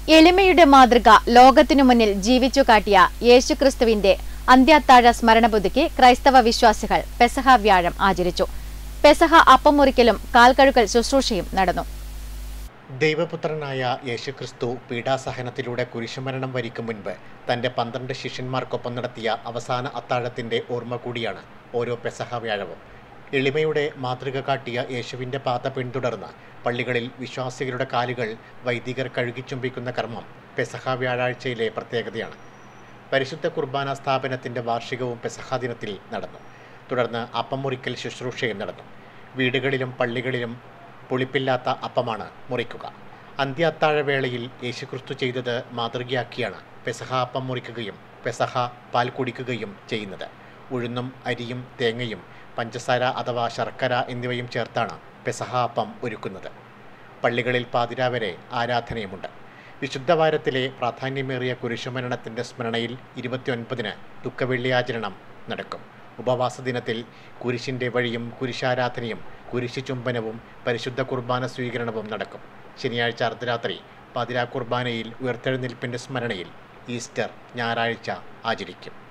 എളിമയുടെ മാതൃക ലോകത്തിനു മുന്നിൽ ജീവിച്ചു കാട്ടിയ യേശുക്രിസ്തുവിന്റെ അന്ത്യാത്താഴ സ്മരണ പുതുക്കി ക്രൈസ്തവ വിശ്വാസികൾ പെസഹ വ്യാഴം ആചരിച്ചു പെസഹ അപ്പം മുറിക്കലും കാൽക്കഴുകൽ ശുശ്രൂഷയും നടന്നു ദൈവപുത്രനായ യേശുക്രിസ്തു പീഡാസഹനത്തിലൂടെ കുരിശുമരണം വരിക്കും മുൻപ് തൻ്റെ പന്ത്രണ്ട് ശിഷ്യന്മാർക്കൊപ്പം നടത്തിയ അവസാന അത്താഴത്തിൻ്റെ ഓർമ്മ കൂടിയാണ് ഓരോ പെസഹ വ്യാഴവും എളിമയുടെ മാതൃക കാട്ടിയ യേശുവിൻ്റെ പാത പിന്തുടർന്ന് പള്ളികളിൽ വിശ്വാസികളുടെ കാലുകൾ വൈദികർ കഴുകിച്ചുംബിക്കുന്ന കർമ്മം പെസഹ വ്യാഴാഴ്ചയിലെ പ്രത്യേകതയാണ് പരിശുദ്ധ കുർബാന സ്ഥാപനത്തിൻ്റെ വാർഷികവും പെസഹ ദിനത്തിൽ നടന്നു തുടർന്ന് അപ്പം മുറിക്കൽ ശുശ്രൂഷയും നടന്നു വീടുകളിലും പള്ളികളിലും പുളിപ്പില്ലാത്ത അപ്പമാണ് മുറിക്കുക അന്ത്യാത്താഴവേളയിൽ യേശുക്രിസ്തു ചെയ്തത് മാതൃകയാക്കിയാണ് പെസഹ അപ്പം മുറിക്കുകയും പെസഹ പാൽ കുടിക്കുകയും ചെയ്യുന്നത് ഉഴുന്നും അരിയും തേങ്ങയും പഞ്ചസാര അഥവാ ശർക്കര എന്നിവയും ചേർത്താണ് പെസഹ അപ്പം ഒരുക്കുന്നത് പള്ളികളിൽ പാതിരാവരെ ആരാധനയുമുണ്ട് വിശുദ്ധവാരത്തിലെ പ്രാധാന്യമേറിയ കുരിശുമരണത്തിൻ്റെ സ്മരണയിൽ ഇരുപത്തിയൊൻപതിന് ദുഃഖവെള്ളിയാചരണം നടക്കും ഉപവാസ ദിനത്തിൽ കുരിശിൻ്റെ വഴിയും കുരിശാരാധനയും കുരിശു ചുംബനവും പരിശുദ്ധ കുർബാന സ്വീകരണവും നടക്കും ശനിയാഴ്ച അർദ്ധരാത്രി പാതിരാ കുർബാനയിൽ ഉയർത്തെഴുന്നേൽപ്പിൻ്റെ സ്മരണയിൽ ഈസ്റ്റർ ഞായറാഴ്ച ആചരിക്കും